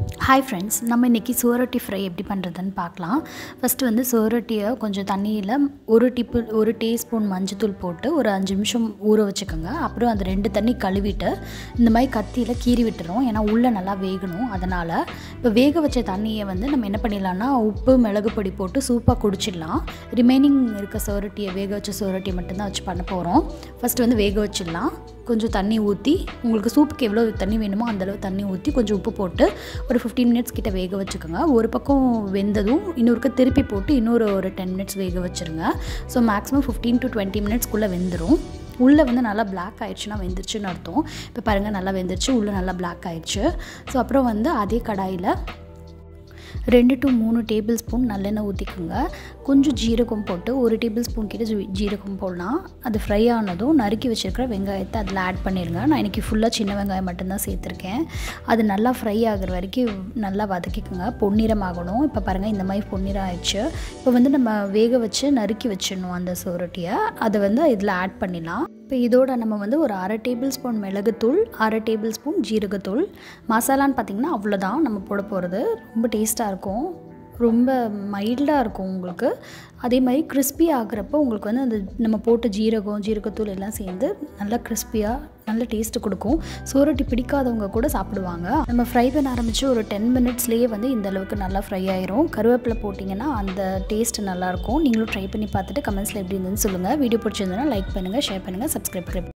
hi friends நம்ம இன்றைக்கி சுவரொட்டி ஃப்ரை எப்படி பண்ணுறதுன்னு பார்க்கலாம் ஃபஸ்ட்டு வந்து சுவரொட்டியை கொஞ்சம் தண்ணியில் ஒரு டிப்பு ஒரு டீஸ்பூன் மஞ்சத்தூள் போட்டு ஒரு அஞ்சு நிமிஷம் ஊற வச்சுக்கோங்க அப்புறம் அந்த ரெண்டு தண்ணி கழுவிட்டு இந்த மாதிரி கத்தியில் கீறி விட்டுறோம் ஏன்னா உள்ளே நல்லா வேகணும் அதனால் இப்போ வேக வச்ச தண்ணியை வந்து நம்ம என்ன பண்ணிடலாம்னா உப்பு மிளகு பொடி போட்டு சூப்பாக குடிச்சிடலாம் ரிமைனிங் இருக்க சுவரொட்டியை வேக வச்ச சுவரொட்டியை மட்டும்தான் வச்சு பண்ண போகிறோம் ஃபஸ்ட்டு வந்து வேக வச்சிடலாம் கொஞ்சம் தண்ணி ஊற்றி உங்களுக்கு சூப்புக்கு எவ்வளோ தண்ணி வேணுமோ அந்தளவு தண்ணி ஊற்றி கொஞ்சம் உப்பு போட்டு ஒரு ஃபிஃப்டீன் மினிட்ஸ் கிட்ட வேக வச்சுக்கோங்க ஒரு பக்கம் வெந்ததும் இன்னொருக்க திருப்பி போட்டு இன்னொரு ஒரு டென் மினிட்ஸ் வேக வச்சுருங்க so maximum fifteen to twenty மினிட்ஸ்க்குள்ளே வெந்துடும் உள்ளே வந்து நல்லா பிளாக் ஆயிடுச்சுன்னா வெந்துருச்சுன்னு அர்த்தம் இப்போ பாருங்கள் நல்லா வெந்துருச்சு உள்ளே நல்லா பிளாக் ஆயிடுச்சு ஸோ அப்புறம் வந்து அதே கடாயில் ரெண்டு டு மூணு டேபிள் ஸ்பூன் நல்லெண்ணெய் ஊற்றிக்கோங்க கொஞ்சம் ஜீரகம் போட்டு ஒரு டேபிள் ஸ்பூன் கிட்ட ஜீ- ஜீரகம் போடலாம் அது ஃப்ரை ஆனதும் நறுக்கி வச்சுருக்கிற வெங்காயத்தை அதில் ஆட் பண்ணிடுங்க நான் இன்றைக்கி ஃபுல்லாக சின்ன வெங்காயம் மட்டும்தான் சேர்த்துருக்கேன் அது நல்லா ஃப்ரை ஆகுற வரைக்கும் நல்லா வதக்கிக்கோங்க பொன்னிறம் ஆகணும் இப்போ பாருங்கள் இந்த மாதிரி பொன்னிறம் ஆயிடுச்சு இப்போ வந்து நம்ம வேக வச்சு நறுக்கி வச்சிடணும் அந்த சுவரொட்டியை அதை வந்து இதில் ஆட் பண்ணிடலாம் இப்போ இதோட நம்ம வந்து ஒரு அரை டேபிள் ஸ்பூன் மிளகுத்தூள் அரை டேபிள் ஸ்பூன் ஜீரகத்தூள் மசாலான்னு பார்த்திங்கன்னா அவ்வளோதான் நம்ம போட போகிறது ரொம்ப டேஸ்ட்டாக இருக்கும் ரொம்ப மைல்டாக இருக்கும் உங்களுக்கு அதே மாதிரி கிறிஸ்பி ஆகுறப்போ உங்களுக்கு வந்து அந்த நம்ம போட்ட ஜீரகம் ஜீரகத்தூள் எல்லாம் சேர்ந்து நல்லா கிறிஸ்பியாக நல்ல டேஸ்ட்டு கொடுக்கும் சோரொட்டி பிடிக்காதவங்க கூட சாப்பிடுவாங்க நம்ம ஃப்ரை பண்ண ஆரம்பித்து ஒரு டென் மினிட்ஸ்லேயே வந்து இந்த அளவுக்கு நல்லா ஃப்ரை ஆயிரும் கருவேப்பிலை போட்டிங்கன்னா அந்த டேஸ்ட் நல்லாயிருக்கும் நீங்களும் ட்ரை பண்ணி பார்த்துட்டு கமெண்ட்ஸில் எப்படி இருந்ததுன்னு சொல்லுங்கள் வீடியோ பிடிச்சிருந்ததுன்னா லைக் பண்ணுங்கள் ஷேர் பண்ணுங்கள் சப்ஸ்கிரைப்